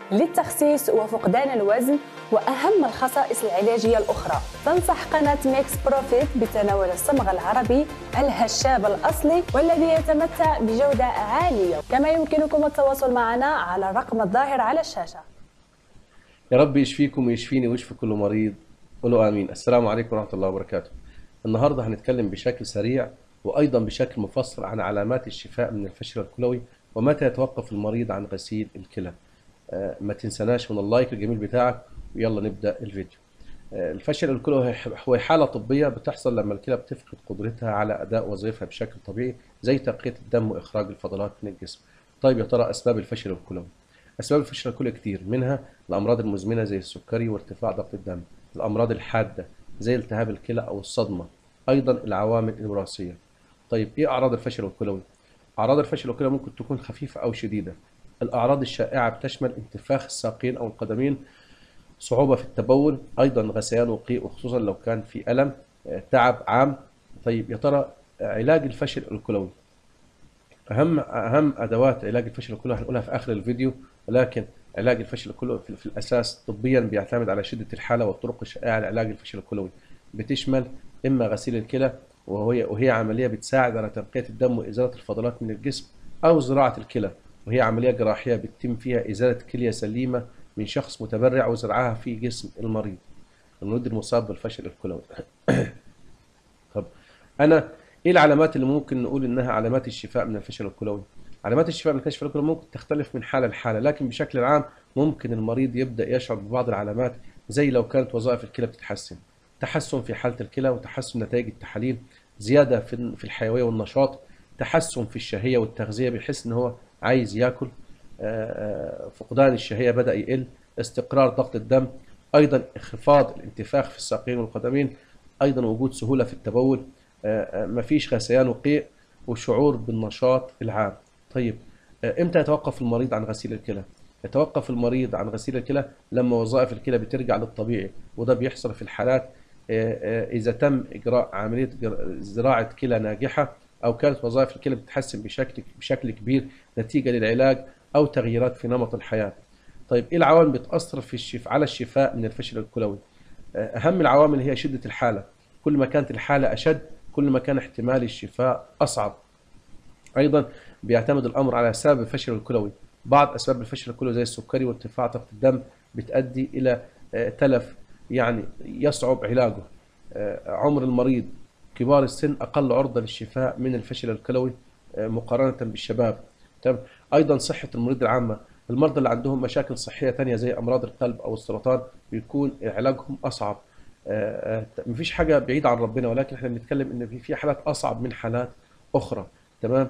للتخسيس وفقدان الوزن وأهم الخصائص العلاجية الأخرى تنصح قناة ميكس بروفيت بتناول الصمغ العربي الهشاب الأصلي والذي يتمتع بجودة عالية كما يمكنكم التواصل معنا على الرقم الظاهر على الشاشة يا رب يشفيكم ويشفيني ويشفي كل مريض قولوا امين السلام عليكم ورحمه الله وبركاته النهارده هنتكلم بشكل سريع وايضا بشكل مفصل عن علامات الشفاء من الفشل الكلوي ومتى يتوقف المريض عن غسيل الكلى آه، ما تنسناش من اللايك الجميل بتاعك ويلا نبدا الفيديو آه، الفشل الكلوي هو حاله طبيه بتحصل لما الكلى بتفقد قدرتها على اداء وظيفها بشكل طبيعي زي تنقيه الدم واخراج الفضلات من الجسم طيب يا ترى اسباب الفشل الكلوي اسباب الفشل الكلوي كتير منها الامراض المزمنه زي السكري وارتفاع ضغط الدم الامراض الحاده زي التهاب الكلى او الصدمه ايضا العوامل الوراثيه طيب ايه اعراض الفشل الكلوي اعراض الفشل الكلوي ممكن تكون خفيفه او شديده الاعراض الشائعه بتشمل انتفاخ الساقين او القدمين صعوبه في التبول ايضا غثيان وقيء وخصوصا لو كان في الم آه، تعب عام طيب يا ترى علاج الفشل الكلوي اهم اهم ادوات علاج الفشل الكلوي هنقولها في اخر الفيديو ولكن علاج الفشل الكلوي في في الاساس طبيا بيعتمد على شده الحاله والطرق الشائعه لعلاج الفشل الكلوي بتشمل اما غسيل الكلى وهي وهي عمليه بتساعد على تنقيه الدم وازاله الفضلات من الجسم او زراعه الكلى وهي عمليه جراحيه بتتم فيها ازاله كليه سليمه من شخص متبرع وزرعها في جسم المريض المريض المصاب بالفشل الكلوي طب انا ايه العلامات اللي ممكن نقول انها علامات الشفاء من الفشل الكلوي علامات الشفاء من الفشل الكلوي ممكن تختلف من حاله لحاله لكن بشكل عام ممكن المريض يبدا يشعر ببعض العلامات زي لو كانت وظائف الكلى بتتحسن تحسن في حاله الكلى وتحسن نتائج التحاليل زياده في في الحيويه والنشاط تحسن في الشهيه والتغذيه بيحس ان هو عايز ياكل آه، آه، فقدان الشهيه بدا يقل استقرار ضغط الدم ايضا انخفاض الانتفاخ في الساقين والقدمين ايضا وجود سهوله في التبول آه، مفيش غثيان وقيء وشعور بالنشاط العام طيب امتى يتوقف المريض عن غسيل الكلى يتوقف المريض عن غسيل الكلى لما وظائف الكلى بترجع للطبيعي وده بيحصل في الحالات اذا تم اجراء عمليه زراعه كلى ناجحه او كانت وظائف الكلى بتتحسن بشكل بشكل كبير نتيجه للعلاج او تغييرات في نمط الحياه. طيب ايه العوامل بتاثر في الشفاء على الشفاء من الفشل الكلوي؟ اهم العوامل هي شده الحاله. كل ما كانت الحاله اشد كل ما كان احتمال الشفاء اصعب. ايضا بيعتمد الامر على سبب الفشل الكلوي. بعض اسباب الفشل الكلوي زي السكري وارتفاع ضغط الدم بتؤدي الى تلف يعني يصعب علاجه. عمر المريض كبار السن اقل عرضه للشفاء من الفشل الكلوي مقارنه بالشباب. تمام ايضا صحه المريض العامه المرضى اللي عندهم مشاكل صحيه ثانيه زي امراض القلب او السرطان بيكون علاجهم اصعب مفيش حاجه بعيده عن ربنا ولكن احنا بنتكلم ان في في حالات اصعب من حالات اخرى تمام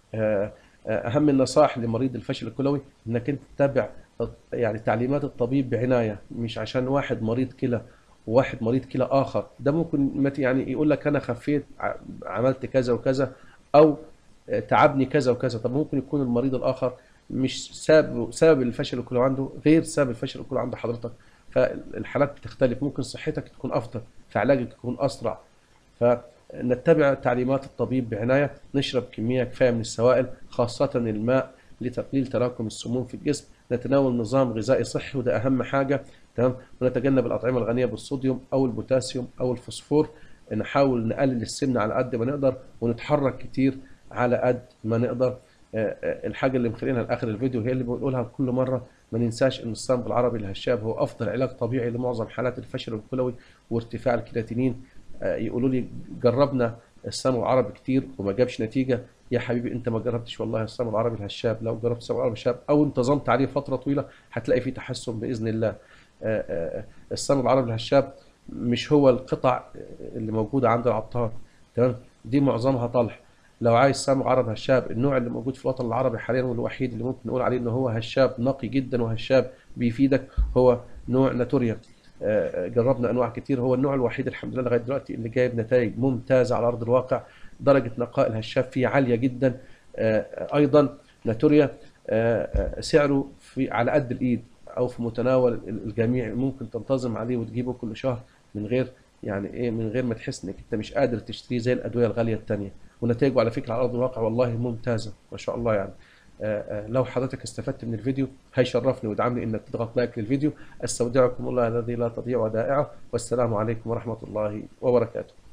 اهم النصائح لمريض الفشل الكلوي انك انت تتبع يعني تعليمات الطبيب بعنايه مش عشان واحد مريض كلى وواحد مريض كلى اخر ده ممكن يعني يقول لك انا خفيت عملت كذا وكذا او تعبني كذا وكذا طب ممكن يكون المريض الاخر مش سبب سبب الفشل الكلوي عنده غير سبب الفشل الكلوي عند حضرتك فالحالات بتختلف ممكن صحتك تكون افضل فعلاجك يكون اسرع فنتبع تعليمات الطبيب بعنايه نشرب كميه كفايه من السوائل خاصه الماء لتقليل تراكم السموم في الجسم نتناول نظام غذائي صحي وده اهم حاجه تمام ونتجنب الاطعمه الغنيه بالصوديوم او البوتاسيوم او الفوسفور نحاول نقلل السمنه على قد ما نقدر ونتحرك كتير على قد ما نقدر الحاجه اللي مخلينها لاخر الفيديو هي اللي بنقولها كل مره ما ننساش ان الصمغ العربي الهشاب هو افضل علاج طبيعي لمعظم حالات الفشل الكلوي وارتفاع الكرياتينين يقولوا لي جربنا الصمغ العربي كتير وما جابش نتيجه يا حبيبي انت ما جربتش والله الصمغ العربي الهشاب لو جربت الصمغ العربي الهشاب او انتظمت عليه فتره طويله هتلاقي فيه تحسن باذن الله الصمغ العربي الهشاب مش هو القطع اللي موجوده عند العطار تمام دي معظمها طلح لو عايز صمغ عرب هشاب النوع اللي موجود في الوطن العربي حاليا والوحيد اللي ممكن نقول عليه ان هو هشاب نقي جدا وهشاب بيفيدك هو نوع ناتوريا جربنا انواع كتير هو النوع الوحيد الحمد لله لغايه دلوقتي اللي جايب نتائج ممتازه على ارض الواقع درجه نقاء الهشاب فيه عاليه جدا ايضا ناتوريا سعره في على قد الايد او في متناول الجميع ممكن تنتظم عليه وتجيبه كل شهر من غير يعني ايه من غير ما تحس انك انت مش قادر تشتريه زي الادويه الغاليه الثانيه ونتائجه على فكره على ارض الواقع والله ممتازه ما شاء الله يعني آه، آه، لو حضرتك استفدت من الفيديو هيشرفني ويدعمني انك تضغط لايك للفيديو استودعكم الله الذي لا تضيع ودائعه والسلام عليكم ورحمه الله وبركاته